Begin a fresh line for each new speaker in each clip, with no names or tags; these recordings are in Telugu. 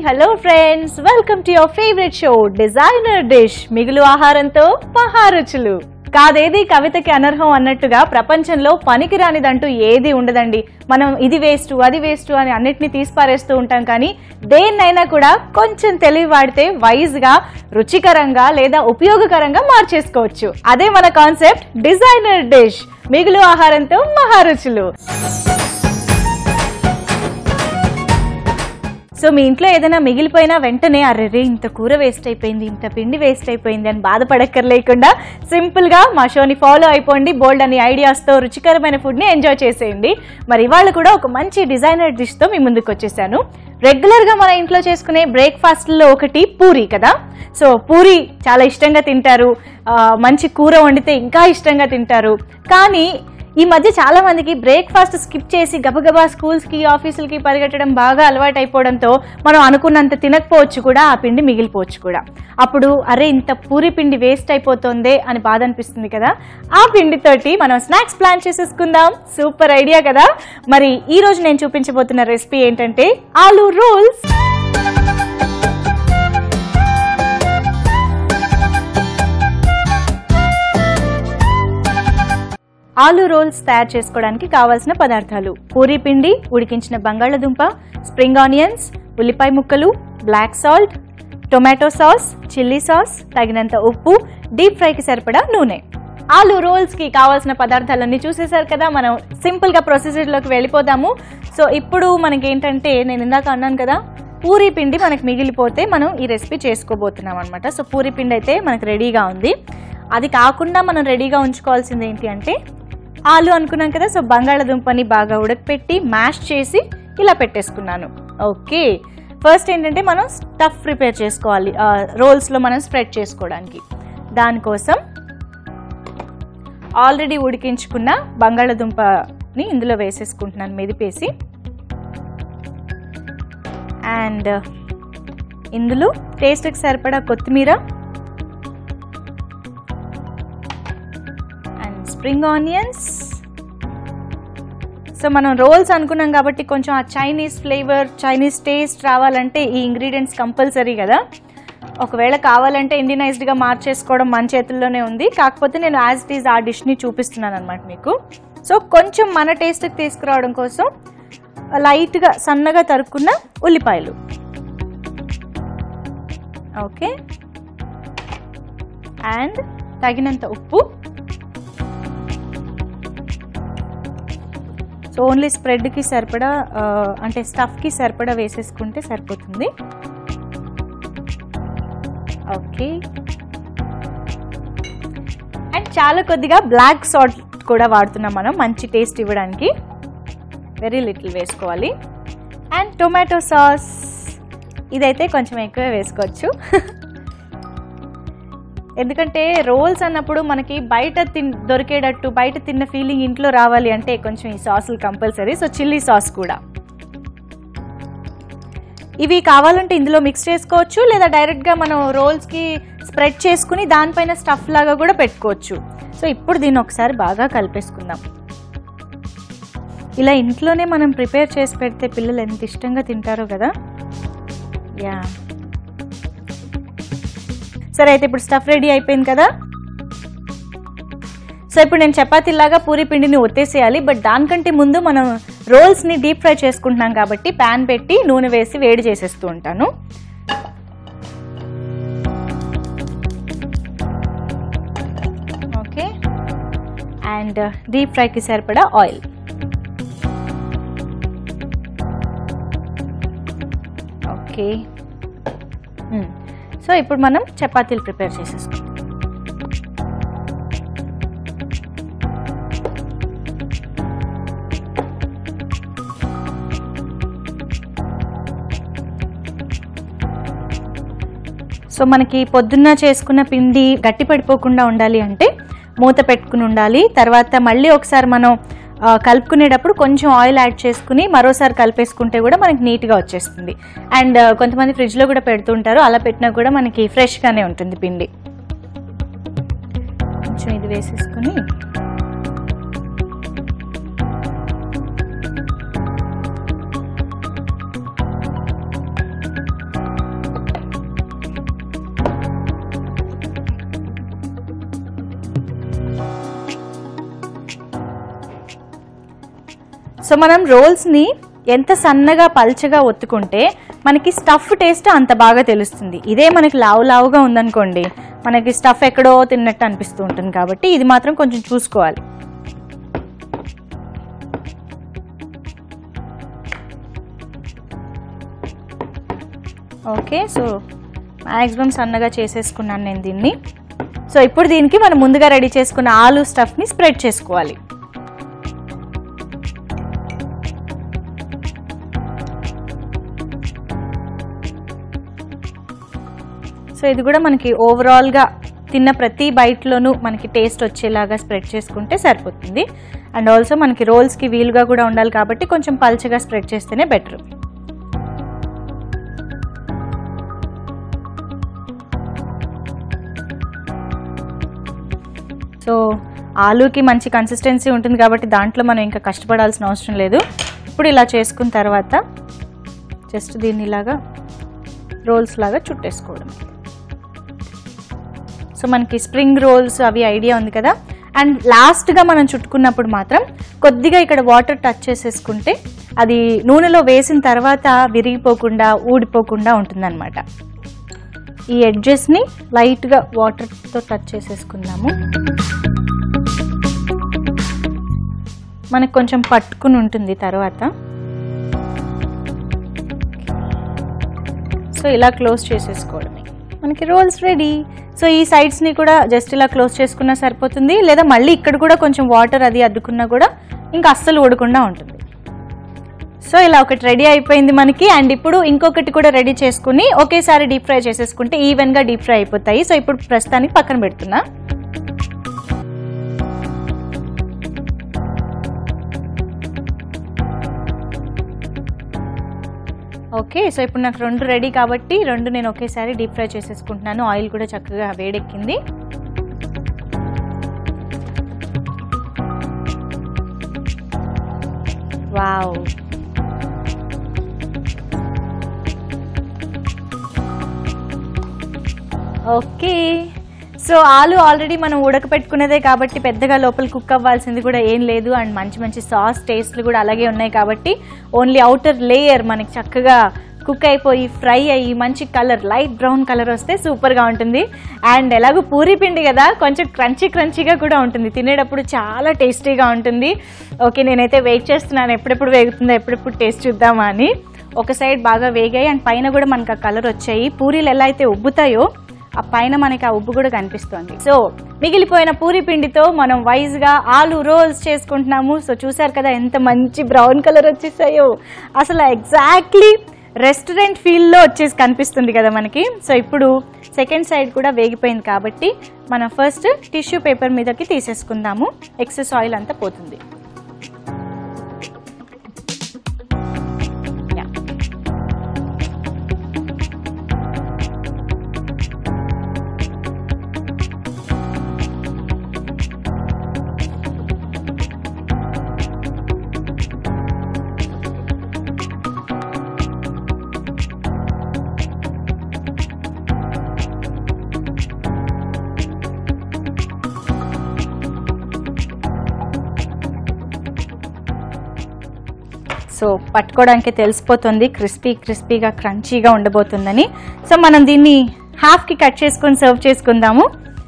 Hello friends welcome to your favourite show designer dish మిగులు ఆహారంతో మహారుచులు కాదేది కవితకి అనర్హం అన్నట్టుగా ప్రపంచంలో పనికిరానిదంటూ ఏది ఉండదండి మనం ఇది వేస్ట్ అది వేస్ట్ అని అన్నిటిని తీసిపారేస్తూ ఉంటాం కానీ దేన్నైనా కూడా కొంచెం తెలివి వాడితే వైజ్గా రుచికరంగా లేదా ఉపయోగకరంగా మార్చేసుకోవచ్చు అదే మన కాన్సెప్ట్ డిజైనర్ డిష్ మిగులు ఆహారంతో మహారుచులు సో మీ ఇంట్లో ఏదైనా మిగిలిపోయినా వెంటనే అర్రెరే ఇంత కూర వేస్ట్ అయిపోయింది ఇంత పిండి వేస్ట్ అయిపోయింది అని బాధపడక్కర్లేకుండా సింపుల్గా మా షోని ఫాలో అయిపోండి బోల్డ్ అని ఐడియాస్తో రుచికరమైన ఫుడ్ని ఎంజాయ్ చేసేయండి మరి ఇవాళ కూడా ఒక మంచి డిజైనర్ డిష్తో మీ ముందుకు వచ్చేసాను రెగ్యులర్గా మన ఇంట్లో చేసుకునే బ్రేక్ఫాస్ట్లో ఒకటి పూరి కదా సో పూరి చాలా ఇష్టంగా తింటారు ఆ, మంచి కూర వండితే ఇంకా ఇష్టంగా తింటారు కానీ ఈ మధ్య చాలా మందికి బ్రేక్ఫాస్ట్ స్కిప్ చేసి గబగబా స్కూల్స్కి ఆఫీసులకి పరిగెట్టడం బాగా అలవాటు అయిపోవడంతో మనం అనుకున్నంత తినకపోవచ్చు కూడా ఆ పిండి మిగిలిపోవచ్చు కూడా అప్పుడు అరే ఇంత పూరి పిండి వేస్ట్ అయిపోతుందే అని బాధ అనిపిస్తుంది కదా ఆ పిండితోటి మనం స్నాక్స్ ప్లాన్ చేసేసుకుందాం సూపర్ ఐడియా కదా మరి ఈ రోజు నేను చూపించబోతున్న రెసిపీ ఏంటంటే ఆలూ రోల్స్ ఆలు రోల్స్ తయారు చేసుకోవడానికి కావాల్సిన పదార్థాలు పూరీ పిండి ఉడికించిన బంగాళదుంప స్ప్రింగ్ ఆనియన్స్ ఉల్లిపాయ ముక్కలు black salt tomato sauce chilli sauce తగినంత ఉప్పు డీప్ ఫ్రైకి సరిపడా నూనె ఆలు రోల్స్కి కావాల్సిన పదార్థాలన్నీ చూసేశారు కదా మనం సింపుల్గా ప్రొసీజర్లోకి వెళ్ళిపోదాము సో ఇప్పుడు మనకి ఏంటంటే నేను ఇందాక అన్నాను కదా పూరీ పిండి మనకి మిగిలిపోతే మనం ఈ రెసిపీ చేసుకోబోతున్నాం అనమాట సో పూరీ పిండి అయితే మనకు రెడీగా ఉంది అది కాకుండా మనం రెడీగా ఉంచుకోవాల్సింది ఏంటి అంటే ఆలు అనుకున్నాం కదా సో బంగాళాదుంపని బాగా ఉడకపెట్టి మ్యాష్ చేసి ఇలా పెట్టేసుకున్నాను ఓకే ఫస్ట్ ఏంటంటే మనం స్టఫ్ ప్రిపేర్ చేసుకోవాలి ఆ, రోల్స్లో మనం స్ప్రెడ్ చేసుకోవడానికి దానికోసం ఆల్రెడీ ఉడికించుకున్న బంగాళాదుంపని ఇందులో వేసేసుకుంటున్నాను మెదిపేసి అండ్ ఇందులో టేస్ట్కి సరిపడా కొత్తిమీర అండ్ స్ప్రింగ్ ఆనియన్స్ సో మనం రోల్స్ అనుకున్నాం కాబట్టి కొంచెం ఆ చైనీస్ ఫ్లేవర్ చైనీస్ టేస్ట్ రావాలంటే ఈ ఇంగ్రీడియంట్స్ కంపల్సరీ కదా ఒకవేళ కావాలంటే ఇండియనైజ్డ్గా మార్చేసుకోవడం మన చేతుల్లోనే ఉంది కాకపోతే నేను యాజ్ ఇట్ ఈజ్ ఆ డిష్ని చూపిస్తున్నాను అనమాట మీకు సో కొంచెం మన టేస్ట్కి తీసుకురావడం కోసం లైట్గా సన్నగా తరుక్కున్న ఉల్లిపాయలు ఓకే అండ్ తగినంత ఉప్పు సో ఓన్లీ స్ప్రెడ్కి సరిపడా ఆ, అంటే స్టఫ్కి సరిపడా వేసేసుకుంటే సరిపోతుంది ఓకే అండ్ చాలా కొద్దిగా బ్లాక్ సాల్ట్ కూడా వాడుతున్నాం మనం మంచి టేస్ట్ ఇవ్వడానికి వెరీ లిటిల్ వేసుకోవాలి అండ్ టొమాటో సాస్ ఇదైతే కొంచెం ఎక్కువే వేసుకోవచ్చు ఎందుకంటే రోల్స్ అన్నప్పుడు మనకి బయట తిన్ దొరికేటట్టు బయట తిన్న ఫీలింగ్ ఇంట్లో రావాలి అంటే కొంచెం ఈ సాసులు కంపల్సరీ సో చిల్లీ సాస్ కూడా ఇవి కావాలంటే ఇందులో మిక్స్ చేసుకోవచ్చు లేదా డైరెక్ట్గా మనం రోల్స్కి స్ప్రెడ్ చేసుకుని దానిపైన స్టఫ్ లాగా కూడా పెట్టుకోవచ్చు సో ఇప్పుడు దీన్ని ఒకసారి బాగా కలిపేసుకుందాం ఇలా ఇంట్లోనే మనం ప్రిపేర్ చేసి పెడితే పిల్లలు ఎంత ఇష్టంగా తింటారో కదా యా సరే అయితే ఇప్పుడు స్టఫ్ రెడీ అయిపోయింది కదా సో ఇప్పుడు నేను చపాతీలాగా పూరి పిండిని ఒత్తేసేయాలి బట్ దానికంటే ముందు మనం రోల్స్ని డీప్ ఫ్రై చేసుకుంటున్నాం కాబట్టి ప్యాన్ పెట్టి నూనె వేసి వేడి చేసేస్తూ ఉంటాను ఓకే అండ్ డీప్ ఫ్రైకి సరిపడా ఆయిల్ ఓకే మ్మ్. సో ఇప్పుడు మనం చపాతీలు ప్రిపేర్ చేసేసుకుందాం సో మనకి పొద్దున్న చేసుకున్న పిండి గట్టి పడిపోకుండా ఉండాలి అంటే మూత పెట్టుకుని ఉండాలి తర్వాత మళ్ళీ ఒకసారి మనం ఆ, కలుపుకునేటప్పుడు కొంచెం ఆయిల్ యాడ్ చేసుకుని మరోసారి కలిపేసుకుంటే కూడా మనకి నీట్గా వచ్చేస్తుంది అండ్ కొంతమంది ఫ్రిడ్జ్లో కూడా పెడుతుంటారు అలా పెట్టినా కూడా మనకి ఫ్రెష్గానే ఉంటుంది పిండి కొంచెం ఇది వేసేసుకుని సో మనం రోల్స్ని ఎంత సన్నగా పల్చగా ఒత్తుకుంటే మనకి స్టఫ్ టేస్ట్ అంత బాగా తెలుస్తుంది ఇదే మనకి లావు లావుగా ఉందనుకోండి మనకి స్టఫ్ ఎక్కడో తిన్నట్టు అనిపిస్తూ ఉంటుంది కాబట్టి ఇది మాత్రం కొంచెం చూసుకోవాలి ఓకే సో మ్యాక్సిమం సన్నగా చేసేసుకున్నాను నేను దీన్ని సో ఇప్పుడు దీనికి మనం ముందుగా రెడీ చేసుకున్న ఆలు స్టఫ్ని స్ప్రెడ్ చేసుకోవాలి సో ఇది కూడా మనకి ఓవరాల్గా తిన్న ప్రతి బైట్లోనూ మనకి టేస్ట్ వచ్చేలాగా స్ప్రెడ్ చేసుకుంటే సరిపోతుంది అండ్ ఆల్సో మనకి రోల్స్కి వీలుగా కూడా ఉండాలి కాబట్టి కొంచెం పల్చగా స్ప్రెడ్ చేస్తేనే బెటర్ సో ఆలూకి మంచి కన్సిస్టెన్సీ ఉంటుంది కాబట్టి దాంట్లో మనం ఇంకా కష్టపడాల్సిన అవసరం లేదు ఇప్పుడు ఇలా చేసుకున్న తర్వాత జస్ట్ దీన్ని ఇలాగా రోల్స్ లాగా చుట్టేసుకోవడం సో మనకి స్ప్రింగ్ రోల్స్ అవి ఐడియా ఉంది కదా అండ్ లాస్ట్గా మనం చుట్టుకున్నప్పుడు మాత్రం కొద్దిగా ఇక్కడ వాటర్ టచ్ చేసేసుకుంటే అది నూనెలో వేసిన తర్వాత విరిగిపోకుండా ఊడిపోకుండా ఉంటుందన్నమాట ఈ ఎడ్జెస్ని లైట్గా వాటర్తో టచ్ చేసేసుకుందాము మనకు కొంచెం పట్టుకుని ఉంటుంది తర్వాత సో ఇలా క్లోజ్ చేసేసుకోవడమే మనకి రోల్స్ రెడీ సో ఈ సైడ్స్ని కూడా జస్ట్ ఇలా క్లోజ్ చేసుకున్నా సరిపోతుంది లేదా మళ్ళీ ఇక్కడ కూడా కొంచెం వాటర్ అది అద్దుకున్నా కూడా ఇంకా అస్సలు ఊడకుండా ఉంటుంది సో ఇలా ఒకటి రెడీ అయిపోయింది మనకి అండ్ ఇప్పుడు ఇంకొకటి కూడా రెడీ చేసుకుని ఒకేసారి డీప్ ఫ్రై చేసేసుకుంటే ఈవెన్గా డీప్ ఫ్రై అయిపోతాయి సో ఇప్పుడు ప్రస్తుతానికి పక్కన పెడుతున్నా ఓకే సో ఇప్పుడు నాకు రెండు రెడీ కాబట్టి రెండు నేను ఒకేసారి డీప్ ఫ్రై చేసేసుకుంటున్నాను ఆయిల్ కూడా చక్కగా వేడెక్కింది వావ్ ఓకే సో ఆలు ఆల్రెడీ మనం ఉడకపెట్టుకున్నదే కాబట్టి పెద్దగా లోపల కుక్ అవ్వాల్సింది కూడా ఏం లేదు అండ్ మంచి మంచి సాస్ టేస్ట్లు కూడా అలాగే ఉన్నాయి కాబట్టి ఓన్లీ అవుటర్ లేయర్ మనకి చక్కగా కుక్ అయిపోయి ఫ్రై అయ్యి మంచి కలర్ లైట్ బ్రౌన్ కలర్ వస్తే సూపర్గా ఉంటుంది అండ్ ఎలాగో పూరి పిండి కదా కొంచెం క్రంచీ క్రంచీగా కూడా ఉంటుంది తినేటప్పుడు చాలా టేస్టీగా ఉంటుంది ఓకే నేనైతే వెయిట్ చేస్తున్నాను ఎప్పుడెప్పుడు వేగుతుందో ఎప్పుడెప్పుడు టేస్ట్ చూద్దామా అని ఒక సైడ్ బాగా వేగాయి అండ్ పైన కూడా మనకు ఆ కలర్ వచ్చాయి పూరీలు ఎలా అయితే ఉబ్బుతాయో ఆ పైన మనకి ఆ ఉబ్బు కూడా కనిపిస్తుంది సో మిగిలిపోయిన పూరి పిండితో మనం వైజ్గా ఆలు రోల్స్ చేసుకుంటున్నాము సో చూసారు కదా ఎంత మంచి బ్రౌన్ కలర్ వచ్చేసాయో అసలు ఎగ్జాక్ట్లీ రెస్టారెంట్ ఫీల్లో వచ్చేసి కనిపిస్తుంది కదా మనకి సో ఇప్పుడు సెకండ్ సైడ్ కూడా వేగిపోయింది కాబట్టి మనం ఫస్ట్ టిష్యూ పేపర్ మీదకి తీసేసుకుందాము ఎక్సెస్ ఆయిల్ అంతా పోతుంది Yeah. సో పట్టుకోవడానికి తెలిసిపోతుంది క్రిస్పీ క్రిస్పీగా క్రంచీగా ఉండబోతుందని సో మనం దీన్ని హాఫ్కి కట్ చేసుకొని సర్వ్ చేసుకుందాము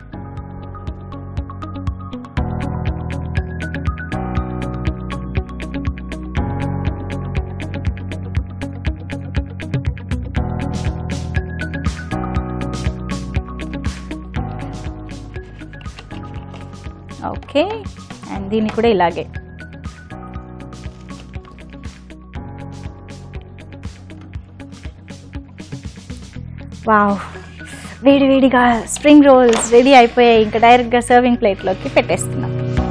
ఓకే అండ్ దీన్ని కూడా ఇలాగే వావ్ వేడి వేడిగా స్ప్రింగ్ రోల్స్ రెడీ అయిపోయాయి ఇంకా డైరెక్ట్గా సర్వింగ్ ప్లేట్లోకి పెట్టేస్తున్నాం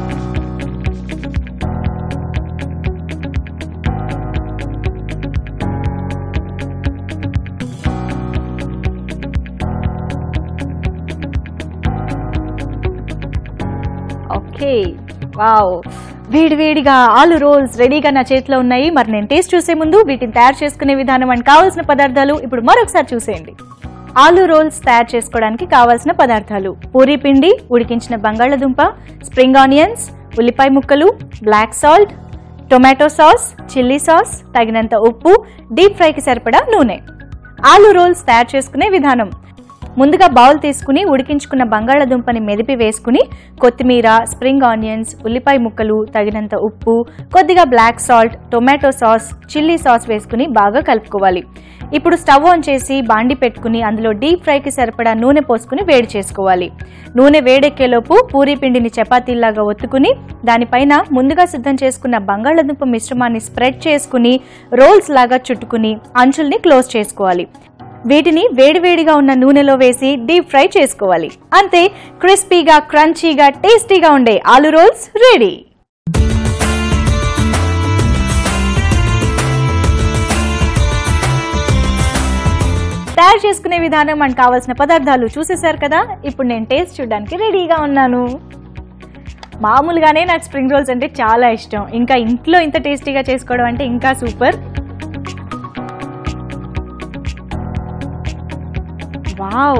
ఓకే వావ్ వేడి వేడిగా ఆలు రోల్స్ రెడీగా నా చేతిలో ఉన్నాయి మరి నేను టేస్ట్ చూసే ముందు వీటిని తయారు చేసుకునే విధానం అండ్ కావాల్సిన పదార్థాలు ఇప్పుడు మరొకసారి చూసేయండి ఆలు రోల్స్ తయారు చేసుకోవడానికి కావాల్సిన పదార్థాలు పూరీ పిండి ఉడికించిన బంగాళదుంప స్ప్రింగ్ ఆనియన్స్ ఉల్లిపాయ ముక్కలు black salt tomato sauce chilli sauce తగినంత ఉప్పు డీప్ ఫ్రైకి సరిపడా నూనె ఆలు రోల్స్ తయారు చేసుకునే విధానం ముందుగా బౌల్ తీసుకుని ఉడికించుకున్న బంగాళాదుంపని మెదిపి వేసుకుని కొత్తిమీర స్ప్రింగ్ ఆనియన్స్ ఉల్లిపాయ ముక్కలు తగినంత ఉప్పు కొద్దిగా black salt tomato sauce chilli sauce వేసుకుని బాగా కలుపుకోవాలి ఇప్పుడు స్టవ్ ఆన్ చేసి బాండి పెట్టుకుని అందులో డీప్ ఫ్రైకి సరిపడా నూనె పోసుకుని వేడి చేసుకోవాలి నూనె వేడెక్కేలోపు పూరీ పిండిని చపాతీలాగా ఒత్తుకుని దానిపైన ముందుగా సిద్ధం చేసుకున్న బంగాళాదుంప మిశ్రమాన్ని స్ప్రెడ్ చేసుకుని రోల్స్ లాగా చుట్టుకుని అంచుల్ని క్లోజ్ చేసుకోవాలి వీటిని వేడివేడిగా ఉన్న నూనెలో వేసి డీప్ ఫ్రై చేసుకోవాలి అంతే క్రిస్పీగా క్రంచీగా టేస్టీగా ఉండే ఆలు రోల్స్ రెడీ తయారు చేసుకునే విధానం మనకు కావాల్సిన పదార్థాలు చూసేశారు కదా ఇప్పుడు నేను టేస్ట్ చూడడానికి రెడీగా ఉన్నాను మామూలుగానే నాకు స్ప్రింగ్ రోల్స్ అంటే చాలా ఇష్టం ఇంకా ఇంట్లో ఇంత టేస్టీగా చేసుకోవడం అంటే ఇంకా సూపర్ వావ్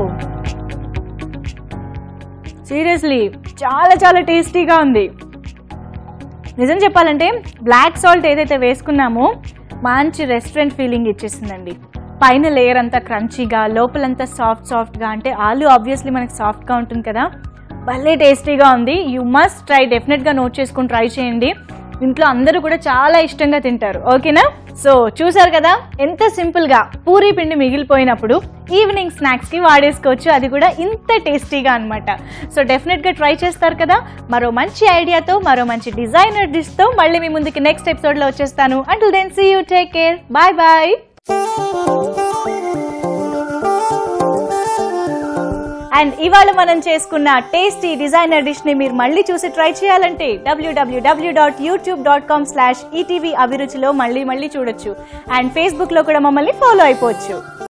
సీరియస్లీ చాలా చాలా టేస్టీగా ఉంది నిజం చెప్పాలంటే బ్లాక్ సాల్ట్ ఏదైతే వేసుకున్నామో మంచి రెస్టారెంట్ ఫీలింగ్ ఇచ్చేసిందండి పైన లేయర్ అంతా క్రంచీగా లోపలంతా సాఫ్ట్ సాఫ్ట్గా అంటే ఆలు ఆబ్వియస్లీ మనకి సాఫ్ట్గా ఉంటుంది కదా భలే టేస్టీగా ఉంది యూ మస్ట్ ట్రై డెఫినెట్గా నోట్ చేసుకుని ట్రై చేయండి ఇంట్లో అందరూ కూడా చాలా ఇష్టంగా తింటారు ఓకేనా సో చూసారు కదా ఎంత సింపుల్గా పూరీ పిండి మిగిలిపోయినప్పుడు ఈవినింగ్ స్నాక్స్కి వాడేసుకోవచ్చు అది కూడా ఇంత టేస్టీగా అనమాట సో డెఫినెట్గా ట్రై చేస్తారు కదా మరో మంచి ఐడియాతో మరో మంచి డిజైనర్ డిష్తో మళ్ళీ మీ ముందుకి నెక్స్ట్ ఎపిసోడ్లో వచ్చేస్తాను until then see you take care bye bye and ఇవాళ మనం చేసుకున్న టేస్టీ డిజైనర్ డిష్ ని మీరు మళ్ళీ చూసి ట్రై చేయాలంటే WWW dot YouTube dot com slash ETV అభిరుచిలో మళ్ళీ మళ్ళీ చూడొచ్చు అండ్ ఫేస్బుక్ లో కూడా మమ్మల్ని ఫాలో అయిపోవచ్చు